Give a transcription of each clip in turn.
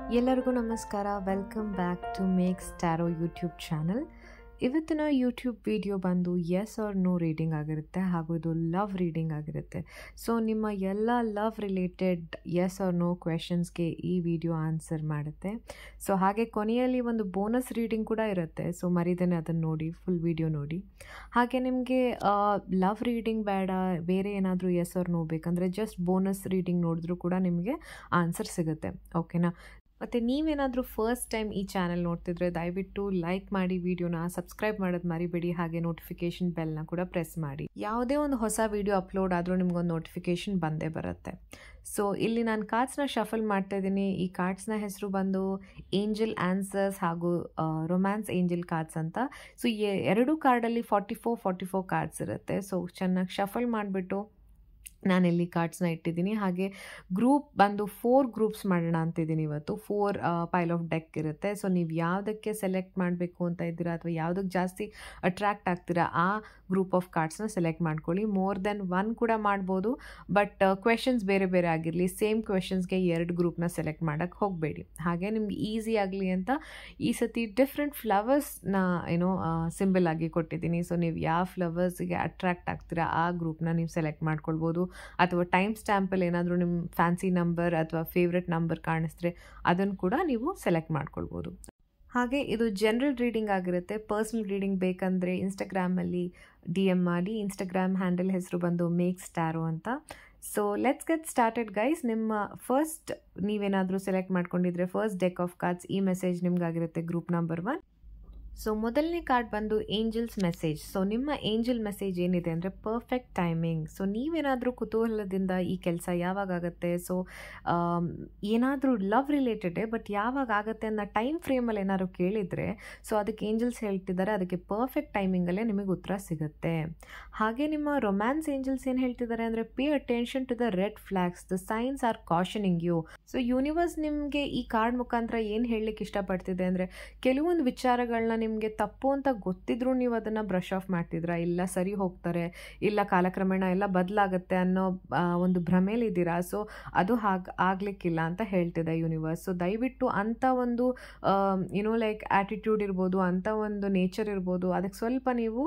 ಎಲ್ಲರಿಗೂ ನಮಸ್ಕಾರ welcome back to make Starrow YouTube channel ಇವತ್ತಿನ ಯೂಟ್ಯೂಬ್ ವಿಡಿಯೋ ಬಂದು ಎಸ್ ಆರ್ ನೋ ರೀಡಿಂಗ್ ಆಗಿರುತ್ತೆ ಹಾಗೂ ಇದು ಲವ್ ರೀಡಿಂಗ್ ಆಗಿರುತ್ತೆ ಸೊ ನಿಮ್ಮ ಎಲ್ಲ love related yes or no ಕ್ವೆಶನ್ಸ್ಗೆ ಈ ವಿಡಿಯೋ ಆನ್ಸರ್ ಮಾಡುತ್ತೆ ಸೊ ಹಾಗೆ ಕೊನೆಯಲ್ಲಿ ಒಂದು ಬೋನಸ್ ರೀಡಿಂಗ್ ಕೂಡ ಇರುತ್ತೆ ಸೊ ಮರಿದೇನೆ ಅದನ್ನು ನೋಡಿ ಫುಲ್ ವಿಡಿಯೋ ನೋಡಿ ಹಾಗೆ ನಿಮಗೆ ಲವ್ ರೀಡಿಂಗ್ ಬೇಡ ಬೇರೆ ಏನಾದರೂ ಎಸ್ ಆರ್ ನೋ ಬೇಕಂದರೆ ಜಸ್ಟ್ ಬೋನಸ್ ರೀಡಿಂಗ್ ನೋಡಿದ್ರೂ ಕೂಡ ನಿಮಗೆ ಆನ್ಸರ್ ಸಿಗುತ್ತೆ ಓಕೆನಾ ಮತ್ತು ನೀವೇನಾದರೂ ಫಸ್ಟ್ ಟೈಮ್ ಈ ಚಾನಲ್ ನೋಡ್ತಿದ್ರೆ ದಯವಿಟ್ಟು ಲೈಕ್ ಮಾಡಿ ವಿಡಿಯೋನ ಸಬ್ಸ್ಕ್ರೈಬ್ ಮಾಡೋದು ಮರಿಬೇಡಿ ಹಾಗೆ ನೋಟಿಫಿಕೇಷನ್ ಬೆಲ್ನ ಕೂಡ ಪ್ರೆಸ್ ಮಾಡಿ ಯಾವುದೇ ಒಂದು ಹೊಸ ವಿಡಿಯೋ ಅಪ್ಲೋಡ್ ಆದರೂ ನಿಮ್ಗೊಂದು ನೋಟಿಫಿಕೇಷನ್ ಬಂದೇ ಬರುತ್ತೆ ಸೊ ಇಲ್ಲಿ ನಾನು ಕಾರ್ಡ್ಸ್ನ ಶಫಲ್ ಮಾಡ್ತಾ ಇದ್ದೀನಿ ಈ ಕಾರ್ಡ್ಸ್ನ ಹೆಸರು ಬಂದು ಏಂಜಲ್ ಆನ್ಸರ್ಸ್ ಹಾಗೂ ರೊಮ್ಯಾನ್ಸ್ ಏಂಜಲ್ ಕಾರ್ಡ್ಸ್ ಅಂತ ಸೊ ಎರಡು ಕಾರ್ಡಲ್ಲಿ forty four forty four cards ಇರುತ್ತೆ ಸೊ ಚೆನ್ನಾಗಿ ಶಫಲ್ ಮಾಡಿಬಿಟ್ಟು ನಾನಿಲ್ಲಿ ಕಾರ್ಡ್ಸ್ನ ಇಟ್ಟಿದ್ದೀನಿ ಹಾಗೆ ಗ್ರೂಪ್ ಬಂದು ಫೋರ್ ಗ್ರೂಪ್ಸ್ ಮಾಡೋಣ ಅಂತಿದ್ದೀನಿ ಇವತ್ತು ಫೋರ್ ಪೈಲ್ ಆಫ್ ಡೆಕ್ ಇರುತ್ತೆ ಸೊ ನೀವು ಯಾವುದಕ್ಕೆ ಸೆಲೆಕ್ಟ್ ಮಾಡಬೇಕು ಅಂತ ಇದ್ದೀರಾ ಅಥವಾ ಯಾವುದಕ್ಕೆ ಜಾಸ್ತಿ ಅಟ್ರ್ಯಾಕ್ಟ್ ಆಗ್ತೀರಾ ಆ ಗ್ರೂಪ್ ಆಫ್ ಕಾರ್ಡ್ಸ್ನ ಸೆಲೆಕ್ಟ್ ಮಾಡ್ಕೊಳ್ಳಿ ಮೋರ್ ದೆನ್ ಒನ್ ಕೂಡ ಮಾಡ್ಬೋದು ಬಟ್ ಕ್ವೆಶನ್ಸ್ ಬೇರೆ ಬೇರೆ ಆಗಿರಲಿ ಸೇಮ್ ಕ್ವೆಶನ್ಸ್ಗೆ ಎರಡು ಗ್ರೂಪ್ನ ಸೆಲೆಕ್ಟ್ ಮಾಡೋಕ್ಕೆ ಹೋಗಬೇಡಿ ಹಾಗೆ ನಿಮ್ಗೆ ಈಸಿ ಆಗಲಿ ಅಂತ ಈ ಸತಿ ಡಿಫ್ರೆಂಟ್ ಫ್ಲವರ್ಸ್ನ ಏನೋ ಸಿಂಬಲ್ ಆಗಿ ಕೊಟ್ಟಿದ್ದೀನಿ ಸೊ ನೀವು ಯಾವ ಫ್ಲವರ್ಸ್ಗೆ ಅಟ್ರ್ಯಾಕ್ಟ್ ಆಗ್ತೀರಾ ಆ ಗ್ರೂಪ್ನ ನೀವು ಸೆಲೆಕ್ಟ್ ಮಾಡ್ಕೊಳ್ಬೋದು ಅಥವಾ ಟೈಮ್ ಸ್ಟ್ಯಾಂಪಲ್ಲಿ ಏನಾದರೂ ನಿಮ್ಮ ಫ್ಯಾನ್ಸಿ ನಂಬರ್ ಅಥವಾ ಫೇವ್ರೆಟ್ ನಂಬರ್ ಕಾಣಿಸಿದ್ರೆ ಅದನ್ನು ಕೂಡ ನೀವು ಸೆಲೆಕ್ಟ್ ಮಾಡ್ಕೊಳ್ಬೋದು ಹಾಗೆ ಇದು ಜನರಲ್ ರೀಡಿಂಗ್ ಆಗಿರುತ್ತೆ ಪರ್ಸ್ನಲ್ ರೀಡಿಂಗ್ ಬೇಕಂದರೆ ಇನ್ಸ್ಟಾಗ್ರಾಮಲ್ಲಿ ಡಿ ಎಮ್ ಮಾಡಿ ಇನ್ಸ್ಟಾಗ್ರಾಮ್ ಹ್ಯಾಂಡಲ್ ಹೆಸರು ಬಂದು ಮೇಕ್ ಸ್ಟ್ಯಾರೋ ಅಂತ so let's get started guys ನಿಮ್ಮ ಫಸ್ಟ್ ನೀವೇನಾದರೂ ಸೆಲೆಕ್ಟ್ ಮಾಡ್ಕೊಂಡಿದ್ರೆ ಫಸ್ಟ್ ಡೆಕ್ ಆಫ್ ಕಾರ್ಡ್ಸ್ ಈ ಮೆಸೇಜ್ ನಿಮ್ಗಾಗಿರುತ್ತೆ ಗ್ರೂಪ್ ನಂಬರ್ ಒನ್ ಸೊ ಮೊದಲನೇ ಕಾರ್ಡ್ ಬಂದು ಏಂಜಲ್ಸ್ ಮೆಸೇಜ್ ಸೊ ನಿಮ್ಮ ಏಂಜಲ್ ಮೆಸೇಜ್ ಏನಿದೆ ಅಂದರೆ ಪರ್ಫೆಕ್ಟ್ ಟೈಮಿಂಗ್ ಸೊ ನೀವೇನಾದರೂ ಕುತೂಹಲದಿಂದ ಈ ಕೆಲಸ ಯಾವಾಗ ಆಗುತ್ತೆ ಸೊ ಏನಾದರೂ ಲವ್ ರಿಲೇಟೆಡೇ ಬಟ್ ಯಾವಾಗ ಆಗುತ್ತೆ ಅನ್ನೋ ಟೈಮ್ ಫ್ರೇಮಲ್ಲಿ ಏನಾದ್ರು ಕೇಳಿದರೆ ಸೊ ಅದಕ್ಕೆ ಏಂಜಲ್ಸ್ ಹೇಳ್ತಿದ್ದಾರೆ ಅದಕ್ಕೆ ಪರ್ಫೆಕ್ಟ್ ಟೈಮಿಂಗಲ್ಲೇ ನಿಮಗೆ ಉತ್ತರ ಸಿಗುತ್ತೆ ಹಾಗೆ ನಿಮ್ಮ ರೊಮ್ಯಾನ್ಸ್ ಏಂಜಲ್ಸ್ ಏನು ಹೇಳ್ತಿದ್ದಾರೆ ಅಂದರೆ pay attention to the red flags the signs are cautioning you so universe ನಿಮಗೆ ಈ ಕಾರ್ಡ್ ಮುಖಾಂತರ ಏನು ಹೇಳಲಿಕ್ಕೆ ಇಷ್ಟಪಡ್ತಿದೆ ಅಂದರೆ ಕೆಲವೊಂದು ವಿಚಾರಗಳನ್ನ ನಿಮಗೆ ತಪ್ಪು ಅಂತ ಗೊತ್ತಿದ್ರೂ ನೀವು ಅದನ್ನು ಬ್ರಷ್ ಆಫ್ ಮಾಡ್ತಿದ್ರಾ ಇಲ್ಲ ಸರಿ ಹೋಗ್ತಾರೆ ಇಲ್ಲ ಕಾಲಕ್ರಮೇಣ ಎಲ್ಲ ಬದಲಾಗುತ್ತೆ ಅನ್ನೋ ಒಂದು ಭ್ರಮೇಲಿದ್ದೀರಾ ಸೊ ಅದು ಹಾಗೆ ಆಗಲಿಕ್ಕಿಲ್ಲ ಅಂತ ಹೇಳ್ತಿದೆ ಯೂನಿವರ್ಸ್ ಸೊ ದಯವಿಟ್ಟು ಅಂಥ ಒಂದು ಏನೋ ಲೈಕ್ ಆ್ಯಟಿಟ್ಯೂಡ್ ಇರ್ಬೋದು ಅಂಥ ಒಂದು ನೇಚರ್ ಇರ್ಬೋದು ಅದಕ್ಕೆ ಸ್ವಲ್ಪ ನೀವು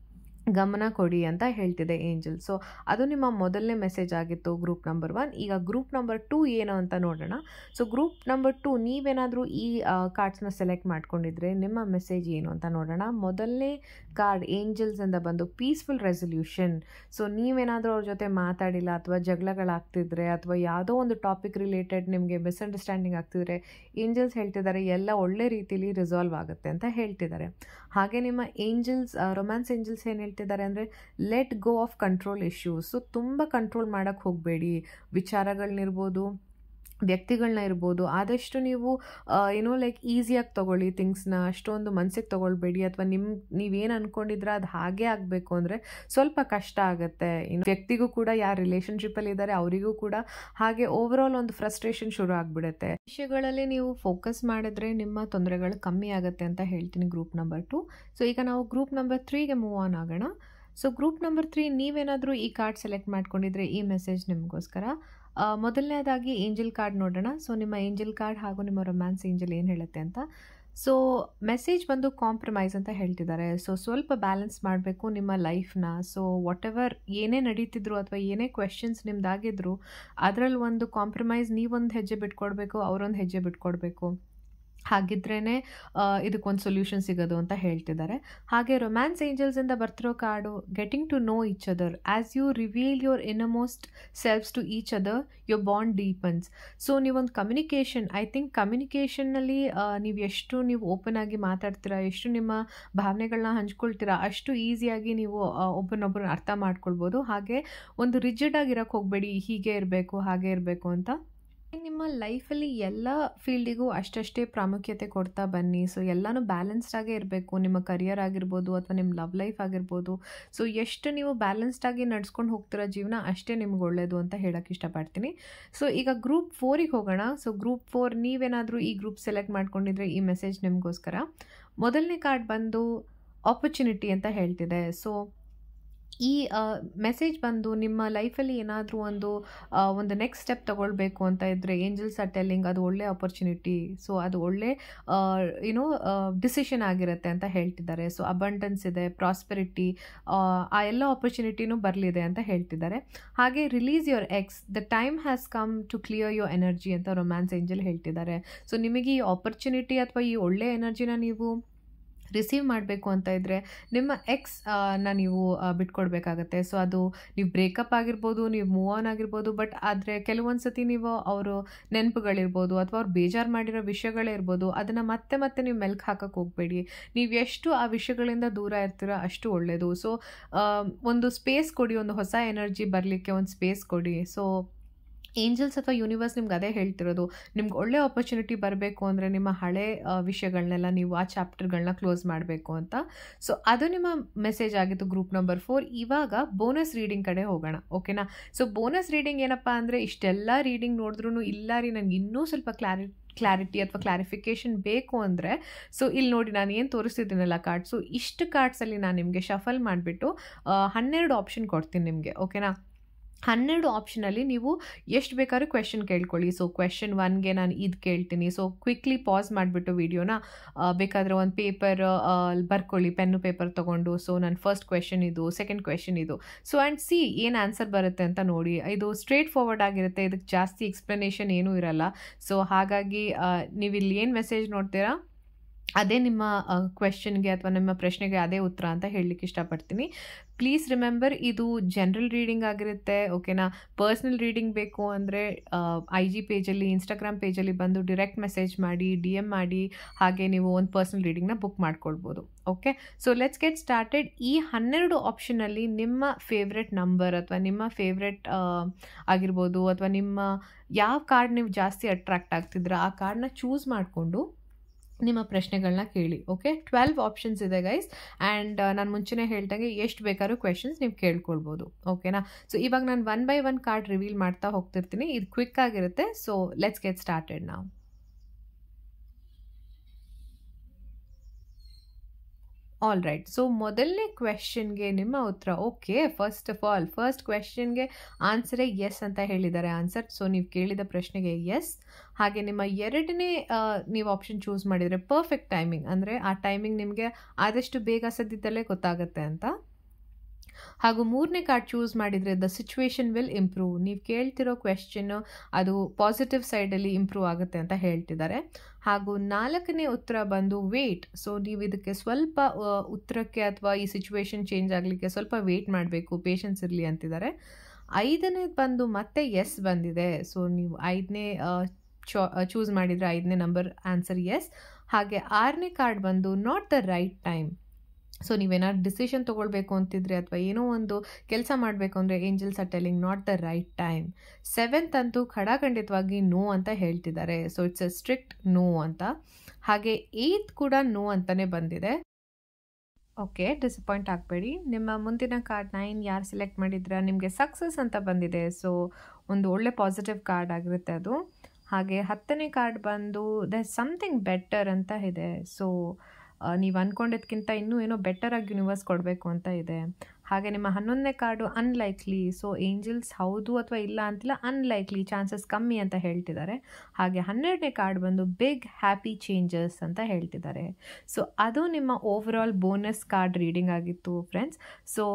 ಗಮನ ಕೊಡಿ ಅಂತ ಹೇಳ್ತಿದೆ ಏಂಜಲ್ ಸೊ ಅದು ನಿಮ್ಮ ಮೊದಲನೇ ಮೆಸೇಜ್ ಆಗಿತ್ತು ಗ್ರೂಪ್ ನಂಬರ್ ಒನ್ ಈಗ ಗ್ರೂಪ್ ನಂಬರ್ ಟೂ ಏನು ಅಂತ ನೋಡೋಣ ಸೊ ಗ್ರೂಪ್ ನಂಬರ್ ಟು ನೀವೇನಾದರೂ ಈ ಕಾರ್ಡ್ಸ್ನ ಸೆಲೆಕ್ಟ್ ಮಾಡ್ಕೊಂಡಿದ್ರೆ ನಿಮ್ಮ ಮೆಸೇಜ್ ಏನು ಅಂತ ನೋಡೋಣ ಮೊದಲನೇ ಕಾರ್ಡ್ ಏಂಜಲ್ಸಿಂದ ಬಂದು ಪೀಸ್ಫುಲ್ ರೆಸೊಲ್ಯೂಷನ್ ಸೊ ನೀವೇನಾದರೂ ಅವ್ರ ಜೊತೆ ಮಾತಾಡಿಲ್ಲ ಅಥವಾ ಜಗಳಗಳಾಗ್ತಿದ್ರೆ ಅಥವಾ ಯಾವುದೋ ಒಂದು ಟಾಪಿಕ್ ರಿಲೇಟೆಡ್ ನಿಮಗೆ ಮಿಸ್ಅಂಡರ್ಸ್ಟ್ಯಾಂಡಿಂಗ್ ಆಗ್ತಿದ್ರೆ ಏಂಜಲ್ಸ್ ಹೇಳ್ತಿದ್ದಾರೆ ಎಲ್ಲ ಒಳ್ಳೆ ರೀತಿಲಿ ರಿಸಾಲ್ವ್ ಆಗುತ್ತೆ ಅಂತ ಹೇಳ್ತಿದ್ದಾರೆ ಹಾಗೆ ನಿಮ್ಮ ಏಂಜಲ್ಸ್ ರೊಮ್ಯಾನ್ಸ್ ಏಂಜಲ್ಸ್ ಏನು ಹೇಳ್ತಿದ್ದಾರೆ ಅಂದರೆ let go of control issues so ತುಂಬ ಕಂಟ್ರೋಲ್ ಮಾಡೋಕ್ಕೆ ಹೋಗಬೇಡಿ ವಿಚಾರಗಳನ್ನಿರ್ಬೋದು ವ್ಯಕ್ತಿಗಳನ್ನ ಇರ್ಬೋದು ಆದಷ್ಟು ನೀವು ಏನೋ ಲೈಕ್ ಈಸಿಯಾಗಿ ತೊಗೊಳ್ಳಿ ಥಿಂಗ್ಸ್ನ ಅಷ್ಟೊಂದು ಮನಸ್ಸಿಗೆ ತೊಗೊಳ್ಬೇಡಿ ಅಥವಾ ನಿಮ್ಮ ನೀವೇನು ಅಂದ್ಕೊಂಡಿದ್ರೆ ಅದು ಹಾಗೇ ಆಗಬೇಕು ಅಂದರೆ ಸ್ವಲ್ಪ ಕಷ್ಟ ಆಗುತ್ತೆ ಇನ್ನು ವ್ಯಕ್ತಿಗೂ ಕೂಡ ಯಾರು ರಿಲೇಷನ್ಶಿಪ್ಪಲ್ಲಿ ಇದ್ದಾರೆ ಅವರಿಗೂ ಕೂಡ ಹಾಗೆ ಓವರಾಲ್ ಒಂದು ಫ್ರಸ್ಟ್ರೇಷನ್ ಶುರು ಆಗಿಬಿಡುತ್ತೆ ವಿಷಯಗಳಲ್ಲಿ ನೀವು ಫೋಕಸ್ ಮಾಡಿದ್ರೆ ನಿಮ್ಮ ತೊಂದರೆಗಳು ಕಮ್ಮಿ ಆಗುತ್ತೆ ಅಂತ ಹೇಳ್ತೀನಿ ಗ್ರೂಪ್ ನಂಬರ್ ಟು ಸೊ ಈಗ ನಾವು ಗ್ರೂಪ್ ನಂಬರ್ ತ್ರೀಗೆ ಮೂವ್ ಆನ್ ಆಗೋಣ ಸೊ ಗ್ರೂಪ್ ನಂಬರ್ ತ್ರೀ ನೀವೇನಾದರೂ ಈ ಕಾರ್ಡ್ ಸೆಲೆಕ್ಟ್ ಮಾಡ್ಕೊಂಡಿದ್ರೆ ಈ ಮೆಸೇಜ್ ನಿಮಗೋಸ್ಕರ ಮೊದಲನೇದಾಗಿ ಏಂಜಲ್ ಕಾರ್ಡ್ ನೋಡೋಣ ಸೊ ನಿಮ್ಮ ಏಂಜಲ್ ಕಾರ್ಡ್ ಹಾಗೂ ನಿಮ್ಮ ರೊಮ್ಯಾನ್ಸ್ ಏಂಜಲ್ ಏನು ಹೇಳುತ್ತೆ ಅಂತ ಸೊ ಮೆಸೇಜ್ ಬಂದು ಕಾಂಪ್ರಮೈಸ್ ಅಂತ ಹೇಳ್ತಿದ್ದಾರೆ ಸೊ ಸ್ವಲ್ಪ ಬ್ಯಾಲೆನ್ಸ್ ಮಾಡಬೇಕು ನಿಮ್ಮ ಲೈಫ್ನ ಸೊ ವಾಟ್ ಎವರ್ ಏನೇ ನಡೀತಿದ್ರು ಅಥವಾ ಏನೇ ಕ್ವೆಶನ್ಸ್ ನಿಮ್ದಾಗಿದ್ರು ಅದರಲ್ಲಿ ಒಂದು ಕಾಂಪ್ರಮೈಸ್ ನೀವೊಂದು ಹೆಜ್ಜೆ ಬಿಟ್ಕೊಡ್ಬೇಕು ಅವರೊಂದು ಹೆಜ್ಜೆ ಬಿಟ್ಕೊಡ್ಬೇಕು ಹಾಗಿದ್ರೇ ಇದಕ್ಕೊಂದು ಸೊಲ್ಯೂಷನ್ ಸಿಗೋದು ಅಂತ ಹೇಳ್ತಿದ್ದಾರೆ ಹಾಗೆ ರೊಮ್ಯಾನ್ಸ್ ಏಂಜಲ್ಸಿಂದ ಬರ್ತಿರೋ card getting to know each other as you reveal your innermost selves to each other your bond deepens so ನೀವೊಂದು ಕಮ್ಯುನಿಕೇಷನ್ ಐ ಥಿಂಕ್ ಕಮ್ಯುನಿಕೇಷನ್ನಲ್ಲಿ ನೀವು ಎಷ್ಟು ನೀವು ಓಪನ್ ಆಗಿ ಮಾತಾಡ್ತೀರಾ ಎಷ್ಟು ನಿಮ್ಮ ಭಾವನೆಗಳನ್ನ ಹಂಚ್ಕೊಳ್ತೀರಾ ಅಷ್ಟು ಈಸಿಯಾಗಿ ನೀವು ಒಬ್ಬರನ್ನೊಬ್ಬರನ್ನ ಅರ್ಥ ಮಾಡ್ಕೊಳ್ಬೋದು ಹಾಗೆ ಒಂದು ರಿಜಿಡ್ ಆಗಿರೋಕ್ಕೆ ಹೋಗಬೇಡಿ ಹೀಗೆ ಇರಬೇಕು ಹಾಗೆ ಇರಬೇಕು ಅಂತ ನಿಮ್ಮ ಲೈಫಲ್ಲಿ ಎಲ್ಲ ಫೀಲ್ಡಿಗೂ ಅಷ್ಟಷ್ಟೇ ಪ್ರಾಮುಖ್ಯತೆ ಕೊಡ್ತಾ ಬನ್ನಿ ಸೊ ಎಲ್ಲನೂ ಬ್ಯಾಲೆನ್ಸ್ಡ್ ಆಗೇ ಇರಬೇಕು ನಿಮ್ಮ ಕರಿಯರ್ ಆಗಿರ್ಬೋದು ಅಥವಾ ನಿಮ್ಮ ಲವ್ ಲೈಫ್ ಆಗಿರ್ಬೋದು ಸೊ ಎಷ್ಟು ನೀವು ಬ್ಯಾಲೆನ್ಸ್ಡ್ ಆಗಿ ನಡ್ಸ್ಕೊಂಡು ಹೋಗ್ತಿರೋ ಜೀವನ ಅಷ್ಟೇ ನಿಮ್ಗೆ ಒಳ್ಳೆಯದು ಅಂತ ಹೇಳೋಕ್ಕೆ ಇಷ್ಟಪಡ್ತೀನಿ ಸೊ ಈಗ ಗ್ರೂಪ್ ಫೋರಿಗೆ ಹೋಗೋಣ ಸೊ ಗ್ರೂಪ್ ಫೋರ್ ನೀವೇನಾದರೂ ಈ ಗ್ರೂಪ್ ಸೆಲೆಕ್ಟ್ ಮಾಡ್ಕೊಂಡಿದ್ರೆ ಈ ಮೆಸೇಜ್ ನಿಮಗೋಸ್ಕರ ಮೊದಲನೇ ಕಾರ್ಡ್ ಬಂದು ಆಪರ್ಚುನಿಟಿ ಅಂತ ಹೇಳ್ತಿದೆ ಸೊ ಈ ಮೆಸೇಜ್ ಬಂದು ನಿಮ್ಮ ಲೈಫಲ್ಲಿ ಏನಾದರೂ ಒಂದು ಆ, ಒಂದು ನೆಕ್ಸ್ಟ್ ಸ್ಟೆಪ್ ತಗೊಳ್ಬೇಕು ಅಂತ ಇದ್ದರೆ ಏಂಜಲ್ಸ್ ಆರ್ ಟೆಲ್ಲಿಂಗ್ ಅದು ಒಳ್ಳೆ ಆಪರ್ಚುನಿಟಿ ಸೊ ಅದು ಒಳ್ಳೆ ಯುನೋ ಡಿಸಿಷನ್ ಆಗಿರುತ್ತೆ ಅಂತ ಹೇಳ್ತಿದ್ದಾರೆ ಸೊ ಅಬಂಡೆನ್ಸ್ ಇದೆ ಪ್ರಾಸ್ಪೆರಿಟಿ ಆ ಎಲ್ಲ ಆಪರ್ಚುನಿಟಿನೂ ಬರಲಿದೆ ಅಂತ ಹೇಳ್ತಿದ್ದಾರೆ ಹಾಗೆ release your ex the time has come to clear your energy ಅಂತ ರೊಮ್ಯಾನ್ಸ್ ಏಂಜಲ್ ಹೇಳ್ತಿದ್ದಾರೆ ಸೊ ನಿಮಗೆ ಈ ಆಪರ್ಚುನಿಟಿ ಅಥವಾ ಈ ಒಳ್ಳೆ ಎನರ್ಜಿನ ನೀವು ರಿಸೀವ್ ಮಾಡಬೇಕು ಅಂತ ಇದ್ದರೆ ನಿಮ್ಮ ಎಕ್ಸ್ ನ ನೀವು ಆ, ಬಿಟ್ಕೊಡ್ಬೇಕಾಗತ್ತೆ ಸೊ ಅದು ನೀವು ಬ್ರೇಕಪ್ ಆಗಿರ್ಬೋದು ನೀವು ಮೂವ್ ಆನ್ ಆಗಿರ್ಬೋದು ಬಟ್ ಆದರೆ ಕೆಲವೊಂದು ಸತಿ ನೀವು ಅವರು ನೆನಪುಗಳಿರ್ಬೋದು ಅಥವಾ ಅವ್ರು ಬೇಜಾರು ಮಾಡಿರೋ ವಿಷಯಗಳೇ ಇರ್ಬೋದು ಅದನ್ನು ಮತ್ತೆ ಮತ್ತೆ ನೀವು ಮೆಲ್ಕ್ ಹಾಕಕ್ಕೆ ಹೋಗಬೇಡಿ ನೀವು ಎಷ್ಟು ಆ ವಿಷಯಗಳಿಂದ ದೂರ ಇರ್ತೀರೋ ಅಷ್ಟು ಒಳ್ಳೆಯದು ಸೊ ಒಂದು ಸ್ಪೇಸ್ ಕೊಡಿ ಒಂದು ಹೊಸ ಎನರ್ಜಿ ಬರಲಿಕ್ಕೆ ಒಂದು ಸ್ಪೇಸ್ ಕೊಡಿ ಸೊ ಏಂಜಲ್ಸ್ ಅಥವಾ ಯೂನಿವರ್ಸ್ ನಿಮ್ಗೆ ಅದೇ ಹೇಳ್ತಿರೋದು ನಿಮ್ಗೆ ಒಳ್ಳೆ ಆಪರ್ಚುನಿಟಿ ಬರಬೇಕು ಅಂದರೆ ನಿಮ್ಮ ಹಳೆ ಆ, ವಿಷಯಗಳನ್ನೆಲ್ಲ ನೀವು ಆ ಚಾಪ್ಟರ್ಗಳನ್ನ ಕ್ಲೋಸ್ ಮಾಡಬೇಕು ಅಂತ ಸೊ ಅದು ನಿಮ್ಮ ಮೆಸೇಜ್ ಆಗಿತ್ತು ಗ್ರೂಪ್ ನಂಬರ್ ಫೋರ್ ಇವಾಗ ಬೋನಸ್ ರೀಡಿಂಗ್ ಕಡೆ ಹೋಗೋಣ ಓಕೆನಾ ಸೊ ಬೋನಸ್ ರೀಡಿಂಗ್ ಏನಪ್ಪ ಅಂದರೆ ಇಷ್ಟೆಲ್ಲ ರೀಡಿಂಗ್ ನೋಡಿದ್ರೂ ಇಲ್ಲ ರೀ ನನಗೆ ಇನ್ನೂ ಸ್ವಲ್ಪ ಕ್ಲಾರಿ ಕ್ಲಾರಿಟಿ ಅಥವಾ ಕ್ಲಾರಿಫಿಕೇಷನ್ ಬೇಕು ಅಂದರೆ ಸೊ ಇಲ್ಲಿ ನೋಡಿ ನಾನು ಏನು ತೋರಿಸ್ತಿದ್ದೀನಲ್ಲ ಕಾರ್ಡ್ಸು ಇಷ್ಟು ಕಾರ್ಡ್ಸಲ್ಲಿ ನಾನು ನಿಮಗೆ ಶಫಲ್ ಮಾಡಿಬಿಟ್ಟು ಹನ್ನೆರಡು ಆಪ್ಷನ್ ಕೊಡ್ತೀನಿ ನಿಮಗೆ ಓಕೆನಾ ಹನ್ನೆರಡು ಆಪ್ಷನಲ್ಲಿ ನೀವು ಎಷ್ಟು ಬೇಕಾದ್ರೂ ಕ್ವೆಶನ್ ಕೇಳ್ಕೊಳ್ಳಿ ಸೊ ಕ್ವೆಶನ್ ಒನ್ಗೆ ನಾನು ಇದು ಕೇಳ್ತೀನಿ ಸೊ ಕ್ವಿಕ್ಲಿ ಪಾಸ್ ಮಾಡಿಬಿಟ್ಟು ವಿಡಿಯೋನ ಬೇಕಾದರೆ ಒಂದು ಪೇಪರ್ ಬರ್ಕೊಳ್ಳಿ ಪೆನ್ನು ಪೇಪರ್ ತೊಗೊಂಡು ಸೊ ನನ್ನ ಫಸ್ಟ್ ಕ್ವೆಶನ್ ಇದು ಸೆಕೆಂಡ್ ಕ್ವೆಶನ್ ಇದು ಸೊ ಆ್ಯಂಡ್ ಸಿ ಏನು ಆನ್ಸರ್ ಬರುತ್ತೆ ಅಂತ ನೋಡಿ ಇದು ಸ್ಟ್ರೇಟ್ ಫಾರ್ವರ್ಡ್ ಆಗಿರುತ್ತೆ ಇದಕ್ಕೆ ಜಾಸ್ತಿ ಎಕ್ಸ್ಪ್ಲನೇಷನ್ ಏನೂ ಇರಲ್ಲ ಸೊ ಹಾಗಾಗಿ ನೀವು ಇಲ್ಲಿ ಏನು ಮೆಸೇಜ್ ನೋಡ್ತೀರಾ ಅದೇ ನಿಮ್ಮ ಕ್ವೆಶನ್ಗೆ ಅಥವಾ ನಿಮ್ಮ ಪ್ರಶ್ನೆಗೆ ಅದೇ ಉತ್ತರ ಅಂತ ಹೇಳಲಿಕ್ಕೆ ಇಷ್ಟಪಡ್ತೀನಿ ಪ್ಲೀಸ್ ರಿಮೆಂಬರ್ ಇದು ಜನರಲ್ ರೀಡಿಂಗ್ ಆಗಿರುತ್ತೆ ಓಕೆನಾ ಪರ್ಸ್ನಲ್ ರೀಡಿಂಗ್ ಬೇಕು ಅಂದರೆ ಐ ಜಿ ಪೇಜಲ್ಲಿ ಇನ್ಸ್ಟಾಗ್ರಾಮ್ ಪೇಜಲ್ಲಿ ಬಂದು ಡಿರೆಕ್ಟ್ ಮೆಸೇಜ್ ಮಾಡಿ ಡಿ ಎಮ್ ಮಾಡಿ ಹಾಗೆ ನೀವು ಒಂದು ಪರ್ಸ್ನಲ್ ರೀಡಿಂಗ್ನ ಬುಕ್ ಮಾಡ್ಕೊಳ್ಬೋದು okay so let's get started ಈ ಹನ್ನೆರಡು ಆಪ್ಷನಲ್ಲಿ ನಿಮ್ಮ ಫೇವ್ರೆಟ್ ನಂಬರ್ ಅಥವಾ ನಿಮ್ಮ ಫೇವ್ರೆಟ್ ಆಗಿರ್ಬೋದು ಅಥವಾ ನಿಮ್ಮ ಯಾವ ಕಾರ್ಡ್ ನೀವು ಜಾಸ್ತಿ ಅಟ್ರಾಕ್ಟ್ ಆಗ್ತಿದ್ರ ಆ ಕಾರ್ಡ್ನ ಚೂಸ್ ಮಾಡಿಕೊಂಡು ನಿಮ್ಮ ಪ್ರಶ್ನೆಗಳನ್ನ ಕೇಳಿ ಓಕೆ ಟ್ವೆಲ್ವ್ ಆಪ್ಷನ್ಸ್ ಇದೆ ಗೈಸ್ ಆ್ಯಂಡ್ ನಾನು ಮುಂಚೆನೇ ಹೇಳ್ದಂಗೆ ಎಷ್ಟು ಬೇಕಾದ್ರೂ ಕ್ವೆಶನ್ಸ್ ನೀವು ಕೇಳ್ಕೊಳ್ಬೋದು ಓಕೆನಾ ಸೊ ಇವಾಗ ನಾನು one by one card reveal ಮಾಡ್ತಾ ಹೋಗ್ತಿರ್ತೀನಿ ಇದು ಕ್ವಿಕ್ ಆಗಿರುತ್ತೆ ಸೊ ಲೆಟ್ಸ್ ಗೆಟ್ ಸ್ಟಾರ್ಟೆಡ್ ನಾವು ಆಲ್ ರೈಟ್ ಸೊ ಮೊದಲನೇ ಕ್ವೆಶನ್ಗೆ ನಿಮ್ಮ ಉತ್ತರ okay first of all first ಕ್ವೆಶನ್ಗೆ ಆನ್ಸರೇ ಎಸ್ ಅಂತ ಹೇಳಿದ್ದಾರೆ ಆನ್ಸರ್ ಸೊ ನೀವು ಕೇಳಿದ ಪ್ರಶ್ನೆಗೆ ಎಸ್ ಹಾಗೆ ನಿಮ್ಮ ಎರಡನೇ ನೀವು ಆಪ್ಷನ್ ಚೂಸ್ ಮಾಡಿದರೆ ಪರ್ಫೆಕ್ಟ್ ಟೈಮಿಂಗ್ ಅಂದರೆ ಆ ಟೈಮಿಂಗ್ ನಿಮಗೆ ಆದಷ್ಟು ಬೇಗ ಸದ್ಯದಲ್ಲೇ ಗೊತ್ತಾಗುತ್ತೆ ಅಂತ ಹಾಗೂ ಮೂರನೇ ಕಾರ್ಡ್ ಚೂಸ್ ಮಾಡಿದರೆ ದ ಸಿಚುವೇಶನ್ ವಿಲ್ ಇಂಪ್ರೂವ್ ನೀವು ಕೇಳ್ತಿರೋ ಕ್ವೆಶ್ಚನ್ನು ಅದು ಪಾಸಿಟಿವ್ ಸೈಡಲ್ಲಿ ಇಂಪ್ರೂವ್ ಆಗುತ್ತೆ ಅಂತ ಹೇಳ್ತಿದ್ದಾರೆ ಹಾಗೂ ನಾಲ್ಕನೇ ಉತ್ತರ ಬಂದು ವೇಟ್ ಸೊ ನೀವು ಇದಕ್ಕೆ ಸ್ವಲ್ಪ ಉತ್ತರಕ್ಕೆ ಅಥವಾ ಈ ಸಿಚುವೇಶನ್ ಚೇಂಜ್ ಆಗಲಿಕ್ಕೆ ಸ್ವಲ್ಪ ವೇಟ್ ಮಾಡಬೇಕು ಪೇಷನ್ಸ್ ಇರಲಿ ಅಂತಿದ್ದಾರೆ ಐದನೇ ಬಂದು ಮತ್ತೆ ಎಸ್ ಬಂದಿದೆ ಸೊ ನೀವು ಐದನೇ ಚಾ ಚೂಸ್ ಮಾಡಿದರೆ ಐದನೇ ನಂಬರ್ ಆನ್ಸರ್ ಎಸ್ ಹಾಗೆ ಆರನೇ ಕಾರ್ಡ್ ಬಂದು not the right time so ನೀವೇನಾದ್ರು ಡಿಸಿಷನ್ ತೊಗೊಳ್ಬೇಕು ಅಂತಿದ್ರೆ ಅಥವಾ ಏನೋ ಒಂದು ಕೆಲಸ ಮಾಡಬೇಕು ಅಂದರೆ angels are telling not the right time seventh ಅಂತೂ ಖಡಾಖಂಡಿತವಾಗಿ ನೋ ಅಂತ ಹೇಳ್ತಿದ್ದಾರೆ so it's a strict no ಅಂತ ಹಾಗೆ ಏಯ್ತ್ ಕೂಡ ನೋ ಅಂತಲೇ ಬಂದಿದೆ ಓಕೆ ಡಿಸಪಾಯಿಂಟ್ ಆಗಬೇಡಿ ನಿಮ್ಮ ಮುಂದಿನ ಕಾರ್ಡ್ ನೈನ್ ಯಾರು ಸೆಲೆಕ್ಟ್ ಮಾಡಿದ್ರ ನಿಮಗೆ ಸಕ್ಸಸ್ ಅಂತ ಬಂದಿದೆ ಸೊ ಒಂದು ಒಳ್ಳೆ ಪಾಸಿಟಿವ್ ಕಾರ್ಡ್ ಆಗಿರುತ್ತೆ ಅದು ಹಾಗೆ ಹತ್ತನೇ ಕಾರ್ಡ್ ಬಂದು ದ ಸಮಥಿಂಗ್ ಬೆಟರ್ ಅಂತ ಇದೆ ಸೊ ನೀವು ಅಂದ್ಕೊಂಡಿದ್ದಕ್ಕಿಂತ ಇನ್ನೂ ಏನೋ ಬೆಟರಾಗಿ ಯೂನಿವರ್ಸ್ ಕೊಡಬೇಕು ಅಂತ ಇದೆ ಹಾಗೆ ನಿಮ್ಮ ಹನ್ನೊಂದನೇ ಕಾರ್ಡು ಅನ್ಲೈಕ್ಲಿ ಸೊ ಏಂಜಲ್ಸ್ ಹೌದು ಅಥವಾ ಇಲ್ಲ ಅಂತಿಲ್ಲ ಅನ್ಲೈಕ್ಲಿ ಚಾನ್ಸಸ್ ಕಮ್ಮಿ ಅಂತ ಹೇಳ್ತಿದ್ದಾರೆ ಹಾಗೆ ಹನ್ನೆರಡನೇ ಕಾರ್ಡ್ ಬಂದು ಬಿಗ್ ಹ್ಯಾಪಿ ಚೇಂಜಸ್ ಅಂತ ಹೇಳ್ತಿದ್ದಾರೆ ಸೊ ಅದು ನಿಮ್ಮ over all bonus card reading ಆಗಿತ್ತು ಫ್ರೆಂಡ್ಸ್ ಸೊ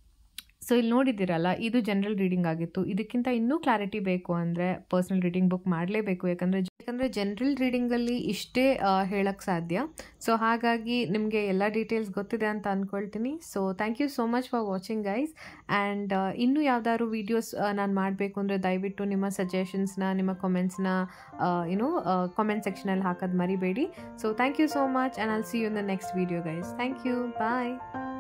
ಸೊ ಇಲ್ಲಿ ನೋಡಿದ್ದೀರಲ್ಲ ಇದು ಜನರಲ್ ರೀಡಿಂಗ್ ಆಗಿತ್ತು ಇದಕ್ಕಿಂತ ಇನ್ನೂ ಕ್ಲಾರಿಟಿ ಬೇಕು ಅಂದರೆ ಪರ್ಸ್ನಲ್ ರೀಡಿಂಗ್ ಬುಕ್ ಮಾಡಲೇಬೇಕು ಯಾಕಂದರೆ ಯಾಕಂದರೆ ಜನರಲ್ ರೀಡಿಂಗಲ್ಲಿ ಇಷ್ಟೇ ಹೇಳಕ್ಕೆ ಸಾಧ್ಯ ಸೊ ಹಾಗಾಗಿ ನಿಮಗೆ ಎಲ್ಲ ಡೀಟೇಲ್ಸ್ ಗೊತ್ತಿದೆ ಅಂತ ಅಂದ್ಕೊಳ್ತೀನಿ so thank you so much for watching guys and ಇನ್ನೂ ಯಾವ್ದಾದ್ರು ವೀಡಿಯೋಸ್ ನಾನು ಮಾಡಬೇಕು ಅಂದರೆ ದಯವಿಟ್ಟು ನಿಮ್ಮ ಸಜೆಷನ್ಸ್ನ ನಿಮ್ಮ ಕಾಮೆಂಟ್ಸ್ನ ಏನು ಕಾಮೆಂಟ್ ಸೆಕ್ಷನಲ್ಲಿ ಹಾಕೋದು ಮರಿಬೇಡಿ so thank you so much and all see you in the next video guys thank you bye